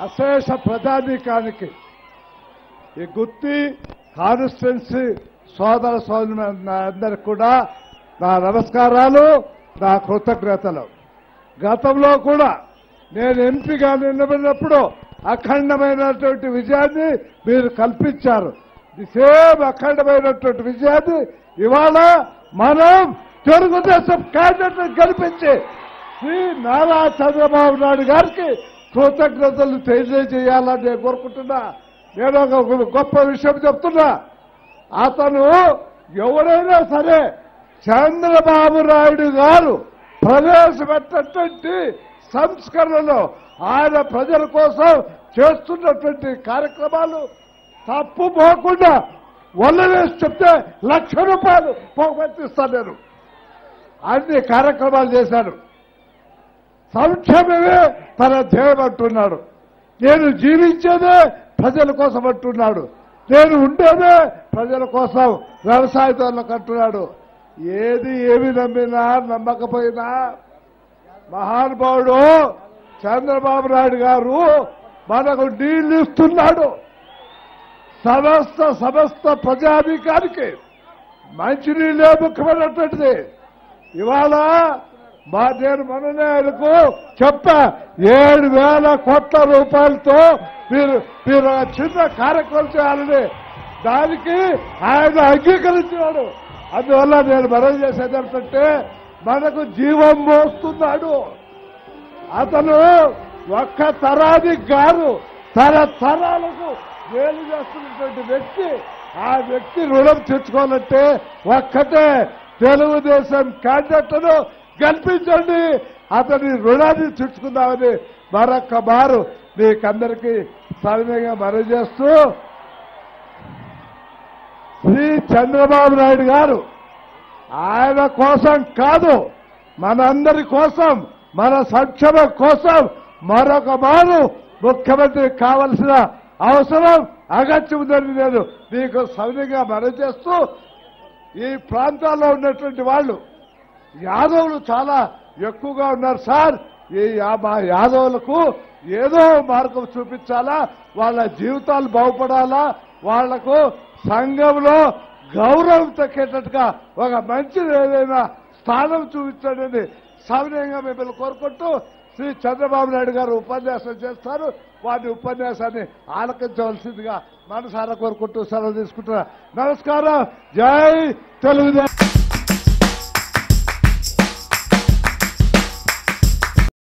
అశేష ప్రజానీకానికి ఈ గుత్తి కాన్స్టిట్యున్సీ సోదర సోదరు అందరికి కూడా నా నమస్కారాలు నా కృతజ్ఞతలు గతంలో కూడా నేను ఎంపీగా నిలబడినప్పుడు అఖండమైనటువంటి విజయాన్ని మీరు కల్పించారు ది సేమ్ అఖండమైనటువంటి విజయాన్ని ఇవాళ మనం తెలుగుదేశం క్యాండిడేట్ గెలిపించి శ్రీ నారా చంద్రబాబు నాయుడు గారికి కృతజ్ఞతలు తెలియజేయాలని నేను కోరుకుంటున్నా నేను ఒక గొప్ప విషయం చెప్తున్నా అతను ఎవరైనా సరే చంద్రబాబు నాయుడు గారు ప్రవేశపెట్టినటువంటి సంస్కరణలు ఆయన ప్రజల కోసం చేస్తున్నటువంటి కార్యక్రమాలు తప్పు పోకుండా వల్లవేసి చెప్తే లక్ష రూపాయలు పోగొట్టిస్తాను నేను అన్ని కార్యక్రమాలు చేశాను సంక్షేమమే తన ధ్యేయం అంటున్నాడు నేను జీవించేదే ప్రజల కోసం అంటున్నాడు నేను ఉండేదే ప్రజల కోసం వ్యవసాయదారులకు అంటున్నాడు ఏది ఏమి నమ్మినా నమ్మకపోయినా మహానుభావుడు చంద్రబాబు నాయుడు గారు మనకు నీళ్లు ఇస్తున్నాడు సమస్త సమస్త ప్రజాధికారికి మంచినీళ్ళే ముఖ్యమైనటువంటిది ఇవాళ మా నేను మొన్ననే ఆయనకు చెప్పా ఏడు వేల కోట్ల రూపాయలతో మీరు మీరు ఆ చిన్న కార్యక్రమం చేయాలని దానికి ఆయన అంగీకరించినాడు అందువల్ల నేను మనవి చేసేది ఏమిటంటే మనకు జీవం మోస్తున్నాడు అతను ఒక్క తరానికి గారు తన తరాలకు వేలు చేస్తున్నటువంటి వ్యక్తి ఆ వ్యక్తి రుణం తెచ్చుకోవాలంటే ఒక్కటే తెలుగుదేశం క్యాండిడేట్ను గెలిపించండి అతని రుణాన్ని తెచ్చుకుందామని మరొక్క మారు మీకందరికీ సవినయంగా మనవి చేస్తూ శ్రీ చంద్రబాబు నాయుడు గారు ఆయన కోసం కాదు మనందరి కోసం మన సంక్షేమం కోసం మరొక మారు ముఖ్యమంత్రి కావలసిన అవసరం అగత్యం ఉందని నేను మీకు సవినయంగా మనవి చేస్తూ ఈ ప్రాంతాల్లో ఉన్నటువంటి వాళ్ళు యాదవులు చాలా ఎక్కువగా ఉన్నారు సార్ ఈ యా- మా యాదవులకు ఏదో మార్గం చూపించాలా వాళ్ళ జీవితాలు బాగుపడాలా వాళ్లకు సంఘంలో గౌరవం తగ్గేటట్టుగా ఒక మంచి ఏదైనా స్థానం చూపించండి సవినయంగా మిమ్మల్ని కోరుకుంటూ శ్రీ చంద్రబాబు నాయుడు గారు ఉపన్యాసం చేస్తారు వారి ఉపన్యాసాన్ని ఆలకించవలసిందిగా మనసారా కోరుకుంటూ సెలవు తీసుకుంటున్నా నమస్కారం జై తెలుగుదేశం